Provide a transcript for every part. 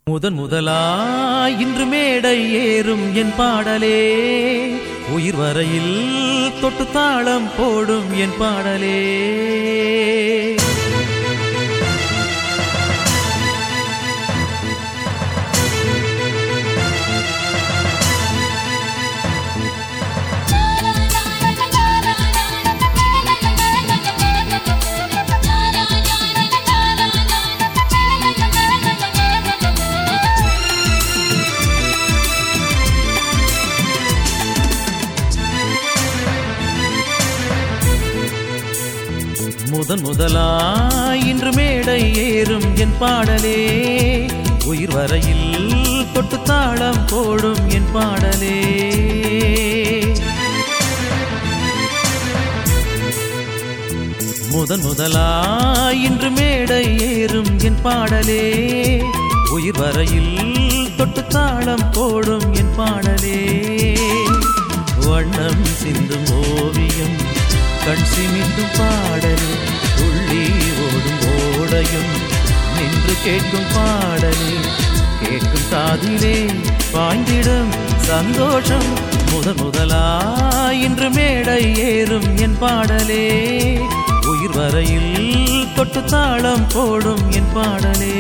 முதன் முதலாய் இன்று மேடை ஏறும் என் பாடலே உயிர் வரையில் தொட்டு தாளம் போடும் என் பாடலே முதன் முதலாய் இன்று மேடை ஏறும் என் பாடலே உயிர் வரையில் தொட்டு தாளம் போடும் என் பாடலே முதன் முதலாய் இன்று மேடை ஏறும் என் பாடலே உயிர் வரையில் தொட்டு தாளம் போடும் என் பாடலே வண்ணம் சிந்தும் ஓவியம் கண் சிமிட்டும் பாடலே துள்ளி ஓடும் ஓடையும் நின்று கேட்கும் பாடலே கேட்கும் காதிலே பாய்ந்திடும் சந்தோஷம் முதன் முதலாய் இன்று மேடை ஏறும் என் பாடலே உயிர் வரையில் தொட்டு தாளம் போடும் என் பாடலே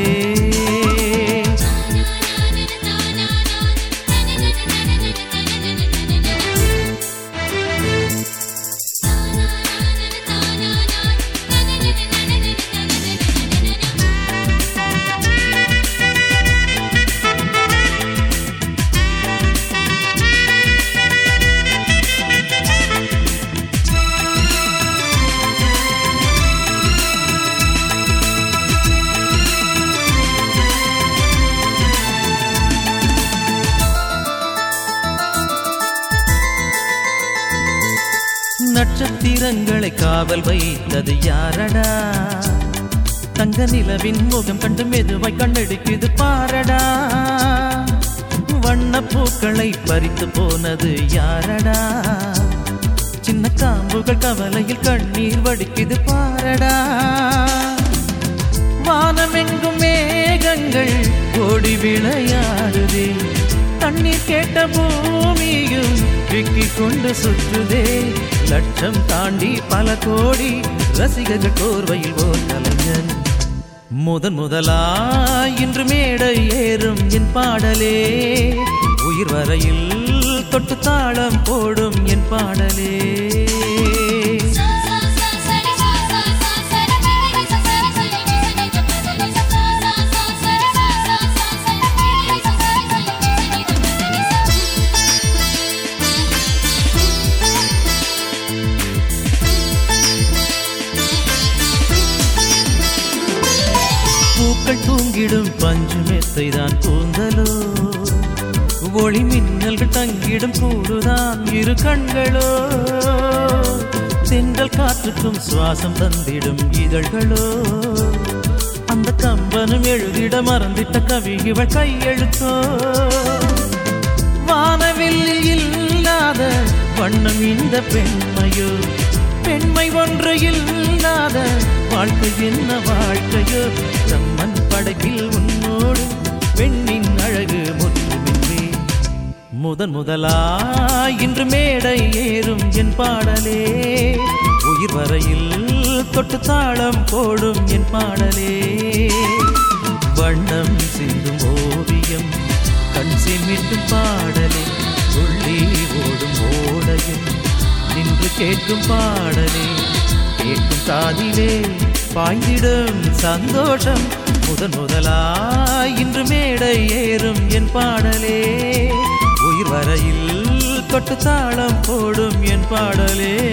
நட்சத்திரங்களை காவல் வைத்தது யாரடா தங்க நிலவின் முகம் கண்டு மெதுவாய் கண்ணெடுக்குது பாரடா வண்ண பூக்களை பறித்து போனது யாரடா சின்ன காம்புகள் கவலையில் கண்ணீர் வடிக்குது பாரடா வானமெங்கும் மேகங்கள் ஓடி விளையாடுதே தண்ணீர் கேட்ட பூமியும் விக்கிக் கொண்டு சுற்றுதே லட்சம் தாண்டி பல கோடி ரசிகர்கள் கோர்வையில் ஓர் கலைஞன் முதன் முதலாய் இன்று மேடை ஏறும் என் பாடலே உயிர் வரையில் தொட்டு தாளம் போடும் என் பாடலே பூக்கள் தூங்கிடும் பஞ்சு மெத்தை தான் கூந்தலோ ஒளி மின்னல்கள் தங்கிடும் கூடுதான் இரு கண்களோ தென்றல் காற்றுக்கும் சுவாசம் தந்திடும் இதழ்களோ அந்த கம்பனும் எழுதிட மறந்திட்ட கவி இவள் கையெழுத்தோ வானவில்லில் இல்லாத வண்ணம் இந்த பெண்மையோ பெண்மை ஒன்று இல்லாத வாழ்க்கை என்ன வாழ்க்கையோ நம்மன் படகில் உன்னோடு பெண்ணின் அழகு முற்றுமின்றி முதன் முதலாய் இன்று மேடை ஏறும் என் பாடலே உயிர் வரையில் தொட்டு தாளம் போடும் என் பாடலே வண்ணம் சிந்தும் ஓவியம் கண் சிமிட்டும் பாடலே துள்ளி ஓடும் ஓடையும் நின்று கேட்கும் பாடலே கேட்கும் காதிலே பாய்ந்திடும் சந்தோஷம் முதன் முதலாய் இன்று மேடை ஏறும் என் பாடலே உயிர் வரையில் தொட்டு தாளம் போடும் என் பாடலே